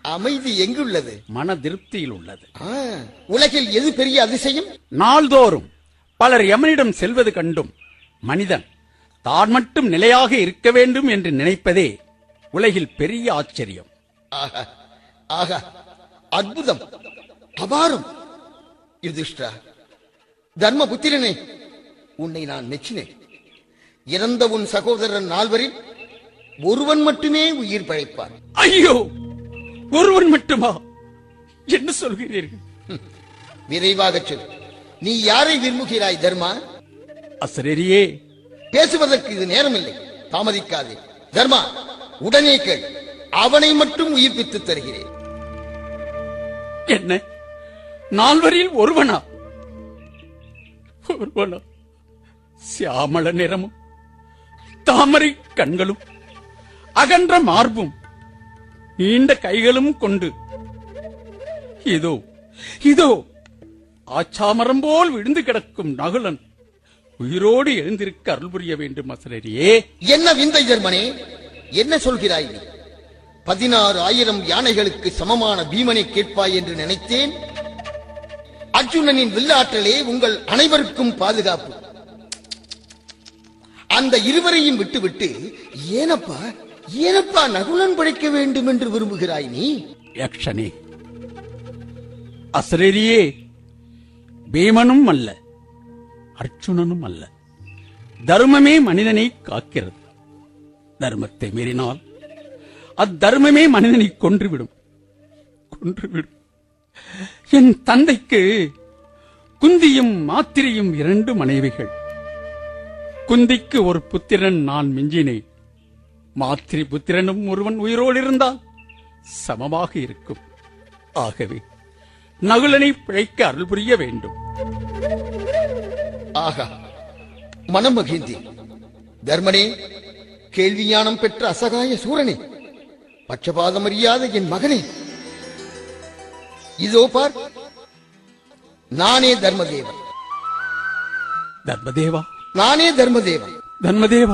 அமைதி எங்குள்ளது மன திருப்தியில் உள்ளது ஆ, உலகில் எது பெரிய அதிசயம் நாள்தோறும் பலர் யமனிடம் செல்வது கண்டும் மனிதன் தான் மட்டும் நிலையாக இருக்க வேண்டும் என்று நினைப்பதே உலகில் பெரிய ஆச்சரியம் ஆஹா ஆஹா அற்புதம் அபாரம் யுதிஷ்டா தர்மபுத்திரனே உன்னை நான் மெச்சினேன் இறந்த உன் சகோதரன் நால்வரில் ஒருவன் மட்டுமே உயிர் பிழைப்பார் ஐயோ ஒருவன் மட்டுமா என்ன சொல்கிறீர்கள் விரைவாகச் சொல் நீ யாரை விரும்புகிறாய் தர்மா அசரரியே பேசுவதற்கு இது நேரமில்லை தாமதிக்காதே தர்மா உடனே கேள் அவனை மட்டும் உயிர்ப்பித்து தருகிறேன் என்ன நால்வரில் ஒருவனா ஒருவனா சியாமள நிறமும் தாமரை கண்களும் அகன்ற மார்பும் நீண்ட கைகளும் கொண்டு இதோ இதோ ஆச்சாமரம் போல் விழுந்து கிடக்கும் நகுலன் உயிரோடு எழுந்திருக்க அருள் புரிய வேண்டும் அசரரியே என்ன விந்தை தர்மனே என்ன சொல்கிறாய் நீ பதினாறு ஆயிரம் யானைகளுக்கு சமமான பீமனை கேட்பாய் என்று நினைத்தேன் அர்ஜுனனின் வில்லாற்றலே உங்கள் அனைவருக்கும் பாதுகாப்பு அந்த இருவரையும் விட்டுவிட்டு ஏனப்பா ஏனப்பா நகுலன் படைக்க வேண்டும் என்று விரும்புகிறாய் நீ யக்ஷனே அசரரியே பீமனும் அல்ல அர்ச்சுனனும் அல்ல தர்மமே மனிதனை காக்கிறது தர்மத்தை மீறினால் அத்தர்மமே மனிதனை கொன்றுவிடும் கொன்றுவிடும் என் தந்தைக்கு குந்தியும் மாத்திரையும் இரண்டு மனைவிகள் குந்திக்கு ஒரு புத்திரன் நான் மிஞ்சினேன் மாத்திரி புத்திரனும் ஒருவன் உயிரோடு இருந்தால் சமமாக இருக்கும் ஆகவே நகுலனை பிழைக்க அருள் புரிய வேண்டும் ஆகா மனம் மகிழ்ந்தி தர்மனே கேள்வி ஞானம் பெற்ற அசகாய சூரனே பட்சபாதம் அறியாத என் மகனே இதோ பார் நானே தர்மதேவன் தர்மதேவா நானே தர்மதேவன் தர்மதேவா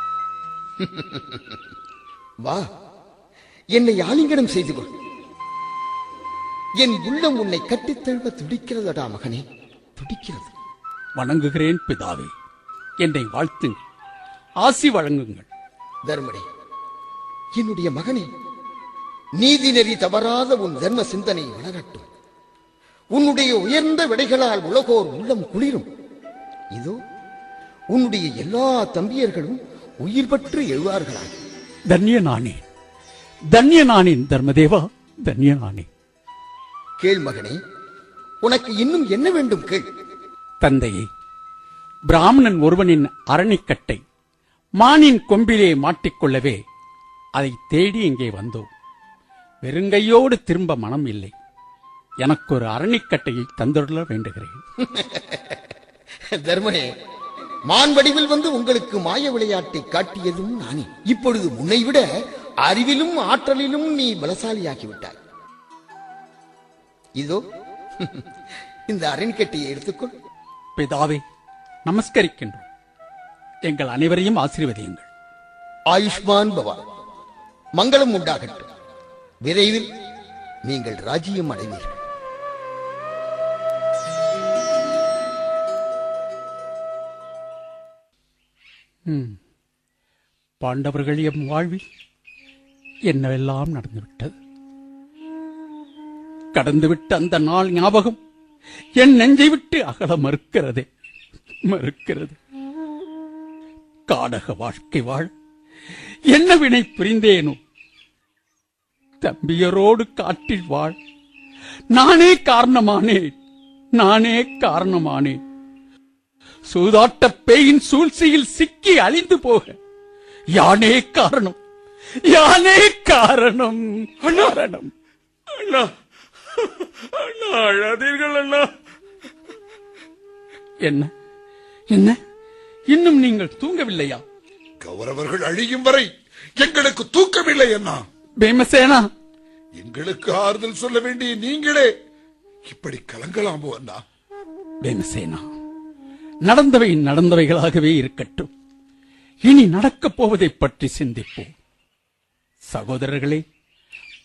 வா என்னை ஆலிங்கனம் செய்து கொள் என் உள்ளம் உன்னை கட்டித் தழுவ துடிக்கிறதடா மகனே துடிக்கிறது வணங்குகிறேன் பிதாவே என்னை வாழ்த்துங்கள் ஆசி வழங்குங்கள் தர்மனே என்னுடைய மகனே நீதி நெறி தவறாத உன் தர்ம சிந்தனை வளரட்டும் உன்னுடைய உயர்ந்த விடைகளால் உலகோர் உள்ளம் குளிரும் இதோ உன்னுடைய எல்லா தம்பியர்களும் உயிர் பற்று எழுவார்களாக தன்ய நானே தன்ய நானேன் தர்மதேவா தன்ய நானே கேள் மகனே உனக்கு இன்னும் என்ன வேண்டும் கேள் தந்தையே பிராமணன் ஒருவனின் அரணிக்கட்டை மானின் கொம்பிலே மாட்டிக்கொள்ளவே அதை தேடி இங்கே வந்தோம் வெறுங்கையோடு திரும்ப மனம் இல்லை எனக்கு ஒரு அரணிக்கட்டையை தந்துள்ள வேண்டுகிறேன் தர்மனே மான் வடிவில் வந்து உங்களுக்கு மாய விளையாட்டை காட்டியதும் நானே இப்பொழுது முன்னை விட அறிவிலும் ஆற்றலிலும் நீ பலசாலியாகிவிட்டாய் இதோ இந்த அரண்கட்டையை எடுத்துக்கொள் பிதாவே நமஸ்கரிக்கின்றோம் எங்கள் அனைவரையும் ஆசீர்வதியுங்கள் ஆயுஷ்மான் பவா மங்களம் உண்டாகட்டும் விரைவில் நீங்கள் ராஜ்யம் அடைவீர்கள் ம். பாண்டவர்கள் எம் வாழ்வில் என்னவெல்லாம் நடந்துவிட்டது கடந்துவிட்ட அந்த நாள் ஞாபகம் என் நெஞ்சை விட்டு அகல மறுக்கிறதே மறுக்கிறது காடக வாழ்க்கை வாழ என்ன வினை புரிந்தேனோ தம்பியரோடு காட்டில் வாழ் நானே காரணமானேன் நானே காரணமானேன் சூதாட்ட பேயின் சூழ்ச்சியில் சிக்கி அழிந்து போக யானே காரணம் யானே காரணம் காரணம் அண்ணா அண்ணா அழாதீர்கள் அண்ணா என்ன என்ன இன்னும் நீங்கள் தூங்கவில்லையா கௌரவர்கள் அழியும் வரை எங்களுக்கு தூக்கமில்லை அண்ணா பீமசேனா எங்களுக்கு ஆறுதல் சொல்ல வேண்டிய நீங்களே இப்படி கலங்கலாமோ அண்ணா பீமசேனா நடந்தவை நடந்தவைகளாகவே இருக்கட்டும் இனி நடக்கப் போவதைப் பற்றி சிந்திப்போம் சகோதரர்களே